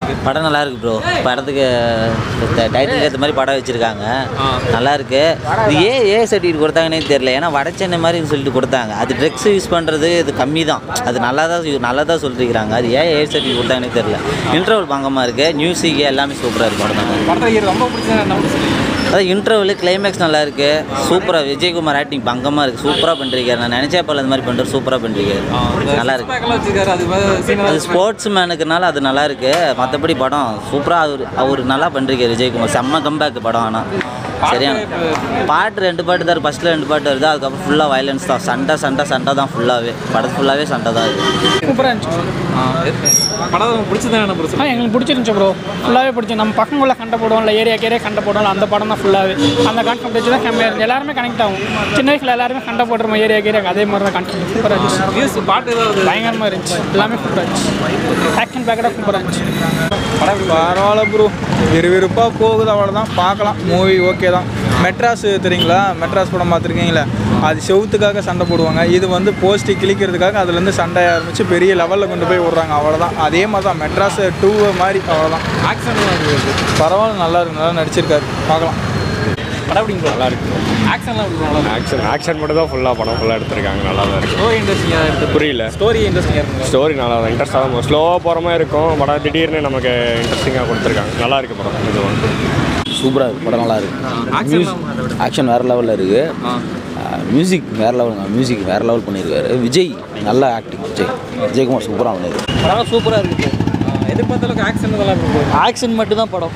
படம் நல்லா இருக்கு ப்ரோ படத்துக்கு டைட்டில் ஏற்ற மாதிரி படம் வச்சிருக்காங்க நல்லா இருக்கு இது ஏன் ஏ சர்டிஃபிகேட் கொடுத்தாங்கன்னே தெரியல ஏன்னா வட சென்னை மாதிரி சொல்லிட்டு கொடுத்தாங்க அது ட்ரக்ஸ் யூஸ் பண்ணுறது இது கம்மி தான் அது நல்லா தான் நல்லா தான் சொல்லிருக்கிறாங்க அது ஏன் ஏ சர்டிஃபிகேட் கொடுத்தாங்கன்னே தெரியல இன்டர்வல் பங்கமாக இருக்கு மியூசிக் எல்லாமே சூப்பராக இருக்கு படம் தான் படத்தில் ரொம்ப பிடிச்சது என்ன பிடிச்சது அதான் இன்டர்வல் கிளைமேக்ஸ் நல்லா இருக்கு சூப்பராக விஜயகுமார் ஆக்டிங் பங்கமாக இருக்கு சூப்பராக பண்ணிருக்காரு நான் நினச்சே போல இந்த மாதிரி பண்ணுறது சூப்பராக பண்ணிருக்காரு நல்லா இருக்கு பேக்கெல்லாம் வச்சிருக்காரு அது சீன் அது ஸ்போர்ட்ஸ் மேனுக்குனால அது நல்லா இருக்கு மற்றபடி படம் சூப்பராக அவர் அவர் நல்லா பண்ணிருக்காரு விஜயகுமார் செம்ம கம்பேக் படம் ஆனால் சரியான பாட்டு ரெண்டு பாட்டு தான் ஃபர்ஸ்ட்ல ரெண்டு பாட்டு வருது அதுக்கப்புறம் ஃபுல்லாக வயலன்ஸ் தான் சண்டை சண்டை சண்டை தான் ஃபுல்லாகவே படத்து ஃபுல்லாகவே சண்டை தான் இருக்குது சூப்பராக இருந்துச்சு படம் உங்களுக்கு பிடிச்சது என்ன ஆ பிடிச்சது எங்களுக்கு பிடிச்சிருந்துச்சு ப்ரோ ஃபுல்லாகவே பிடிச்சி நம்ம பக்கங்களில் கண்ட போடுவோம் இல்லை ஏரியாக்கு ஏரியா கண்ட போடுவோம் அந்த படம் தான் ஃபுல்லாகவே அந்த கான்செப்ட் வச்சு தான் கம்மியாக இருந்துச்சு எல்லாருமே கனெக்ட் ஆகும் சின்ன வயசில் எல்லாருமே கண்ட போடுறோம் ஏரியாக்கு ஏரியாக்கு அதே மாதிரி தான் கான்செப்ட் சூப்பராக இருந்துச்சு மியூசிக் பாட்டு ஏதாவது பயங்கரமாக இருந்துச்சு எல்லாமே சூப்பராக இருந்துச்சு ஆக்ஷன் பேக்கடாக சூப்பராக இருந்துச்சு பரவாயில்ல ப்ரோ விறுவிறுப்பாக போகுது அவ்வளோதான் பார்க்கலாம் மூவி ஓகே தான் மெட்ராஸ் தெரியுங்களா மெட்ராஸ் படம் பார்த்துருக்கீங்களா அது செவுத்துக்காக சண்டை போடுவாங்க இது வந்து போஸ்ட்டு கிழிக்கிறதுக்காக அதுலேருந்து சண்டை ஆரம்பித்து பெரிய லெவலில் கொண்டு போய் விட்றாங்க அவ்வளோதான் அதே மாதிரி தான் மெட்ராஸ் டூ மாதிரி அவ்வளோதான் ஆக்ஷன் பரவாயில்ல நல்லா இருக்கு நல்லா நடிச்சிருக்காரு பார்க்கலாம் படம் எப்படிங்க நல்லா இருக்கு ஆக்ஷன்லாம் எப்படி நல்லா இருக்கு ஆக்ஷன் ஆக்ஷன் மட்டும் தான் ஃபுல்லாக படம் ஃபுல்லாக எடுத்திருக்காங்க நல்லா தான் இருக்கு ஸ்டோரி இன்ட்ரெஸ்டிங்காக இருக்கு புரியல ஸ்டோரி இன்ட்ரெஸ்டிங்காக இருக்குங்க ஸ்டோரி நல்லா தான் இன்ட்ரெஸ்டாக தான் ஸ்லோவாக போகிற மாதிரி இருக்கும் படம் திடீர்னு நமக்கு இன்ட்ரெஸ்டிங்காக கொடுத்துருக்காங்க நல்லா இருக்கு படம் இது வந்து சூப்பராக இருக்குது படம் நல்லா இருக்குது ஆக்ஷன் வேறு லெவலில் இருக்குது மியூசிக் வேறு லெவலுங்க மியூசிக் வேறு லெவல் பண்ணியிருக்காரு விஜய் நல்ல ஆக்டிங் விஜய் விஜயகுமார் சூப்பராக பண்ணியிருக்காரு படம் சூப்பராக இருக்குது எதிர்பார்த்த அளவுக்கு ஆக்ஷன் இதெல்லாம் எப்படி இருக்கு ஆக்ஷன் மட்டும் தான் படம்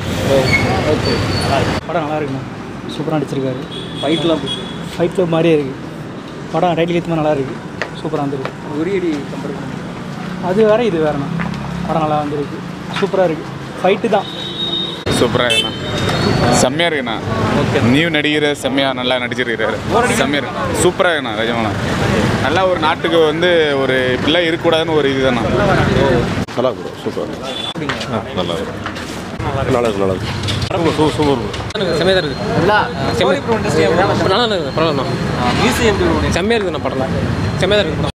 படம் நல்லா இருக்குண்ணா சூப்பராக நடிச்சிருக்காரு ஃபைட்லாம் ஃபைட்டில் மாதிரியே இருக்குது படம் ரைட்டில் ஏற்ற நல்லா இருக்குது சூப்பராக வந்துருக்கு உரியடி கம்பேர் பண்ணி அது வேறு இது வேறுண்ணா படம் நல்லா வந்திருக்கு சூப்பராக இருக்குது ஃபைட்டு தான் சூப்பராக இருக்குண்ணா செம்மையாக இருக்குண்ணா நியூ நடிகர் செம்மையாக நல்லா நடிச்சிருக்கிறாரு செம்மையாக இருக்கு சூப்பராக இருக்குண்ணா நிஜமாண்ணா நல்லா ஒரு நாட்டுக்கு வந்து ஒரு இப்படிலாம் இருக்கக்கூடாதுன்னு ஒரு இதுதாண்ணா நல்லா ப்ரோ சூப்பராக நல்லா இருக்கு நல்லா இருக்கு நல்லா இருக்கு செம்மையாக இருக்குது ஸ்டோரி ப்ரோ இன்ட்ரெஸ்டிங்காக நல்லா இருக்குது பரவாயில்ல மியூசிக் எப்படி இருக்கு செம்மையாக இருக்குது படம் செம்மையாக இருக்குது படம்